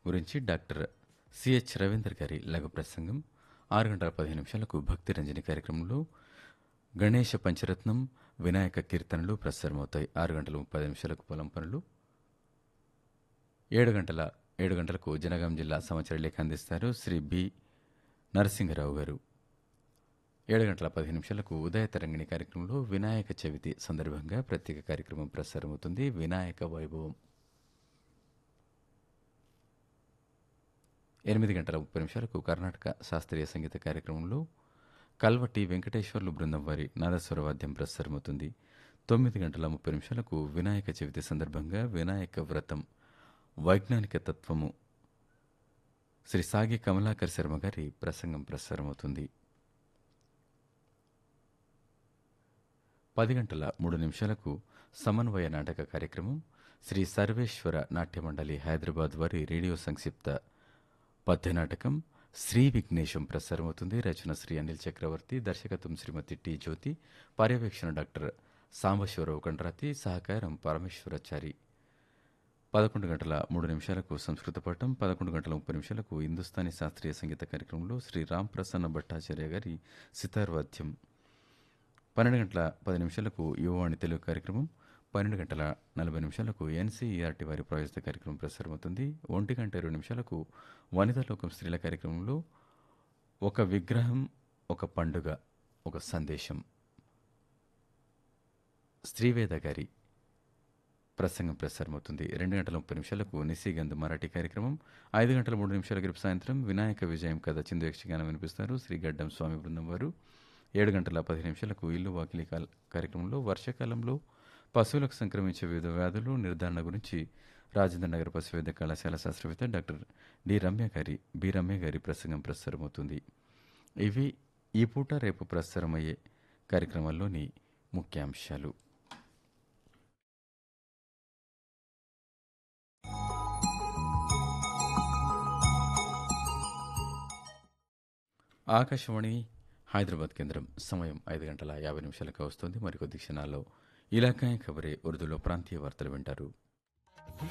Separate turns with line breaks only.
గురించి doctor CH Ravinder గారి లఘు ప్రసంగం ఆరు గంటల పదిహేను నిమిషాలకు భక్తి రంజని కార్యక్రమంలో గణేష పంచరత్నం వినాయక కీర్తనలు ప్రసారమవుతాయి ఆరు గంటల ముప్పై నిమిషాలకు పొలం పనులు ఏడు గంటల ఏడు గంటలకు జనగాం జిల్లా సమాచార లేఖ అందిస్తారు శ్రీ బి నరసింహరావు గారు ఏడు గంటల పదిహేను నిమిషాలకు ఉదయ తరంగిణి కార్యక్రమంలో వినాయక చవితి సందర్భంగా ప్రత్యేక కార్యక్రమం ప్రసారమవుతుంది వినాయక వైభవం ఎనిమిది గంటల ముప్పై నిమిషాలకు కర్ణాటక శాస్త్రీయ సంగీత కార్యక్రమంలో కల్వటి వెంకటేశ్వర్లు బృందం వారి నాదస్వర వాద్యం ప్రసారమవుతుంది తొమ్మిది గంటల ముప్పై నిమిషాలకు వినాయక చవితి సందర్భంగా వినాయక వ్రతం వైజ్ఞానిక తత్వము శ్రీ సాగి కమలాకర్ శర్మ గారి ప్రసంగం ప్రసారమవుతుంది పది గంటల మూడు నిమిషాలకు సమన్వయ నాటక కార్యక్రమం శ్రీ సర్వేశ్వర నాట్య మండలి హైదరాబాద్ వారి రేడియో సంక్షిప్త పద్య నాటకం శ్రీ విఘ్నేశం ప్రసారమవుతుంది రచన శ్రీ అనిల్ చక్రవర్తి దర్శకత్వం శ్రీమతి టి జ్యోతి పర్యవేక్షణ డాక్టర్ సాంబశివరావు కండ్రాతి సహకారం పరమేశ్వరాచారి పదకొండు గంటల మూడు నిమిషాలకు సంస్కృత పాఠం పదకొండు గంటల ముప్పై నిమిషాలకు హిందుస్థానీ శాస్త్రీయ సంగీత కార్యక్రమంలో శ్రీ రామ్ ప్రసన్న భట్టాచార్య గారి సితార్ వాద్యం పన్నెండు గంటల పది నిమిషాలకు యువవాణి తెలుగు కార్యక్రమం పన్నెండు గంటల నలభై నిమిషాలకు ఎన్సీఈఆర్టీ వారి ప్రాయోజిత కార్యక్రమం ప్రసారమవుతుంది ఒంటి గంట ఇరవై నిమిషాలకు వనితా లోకం స్త్రీల కార్యక్రమంలో ఒక విగ్రహం ఒక పండుగ ఒక సందేశం శ్రీవేద గారి ప్రసంగం ప్రసారమవుతుంది రెండు గంటల ముప్పై నిమిషాలకు నిశీగంధ్ మరాఠీ కార్యక్రమం ఐదు గంటల మూడు నిమిషాల రేపు సాయంత్రం వినాయక విజయం కథ చిందు యక్షగానం వినిపిస్తారు శ్రీ గడ్డం స్వామి బృందం వారు ఏడు గంటల పదిహేను నిమిషాలకు ఇల్లు వాకిలి కాల్- కార్యక్రమంలో వర్షాకాలంలో పశువులకు సంక్రమించే వివిధ వ్యాధులు నిర్ధారణ గురించి రాజేంద్ర నగర్ పశు వైద్య కళాశాల శాస్త్రవేత్త డాక్టర్ డి రమ్య గారి బి రమ్య గారి ప్రసంగం ప్రసారమవుతుంది ఇవి ఈ పూట రేపు ప్రసారమయ్యే కార్యక్రమాల్లోని ముఖ్యాంశాలు ఆకాశవాణి హైదరాబాద్ కేంద్రం సమయం ఐదు గంటల యాభై నిమిషాలకు వస్తుంది మరికొద్ది క్షణాల్లో ఇలాకాయ ఖబరే ఉర్దూలో ప్రాంతీయ వార్తలు వింటారు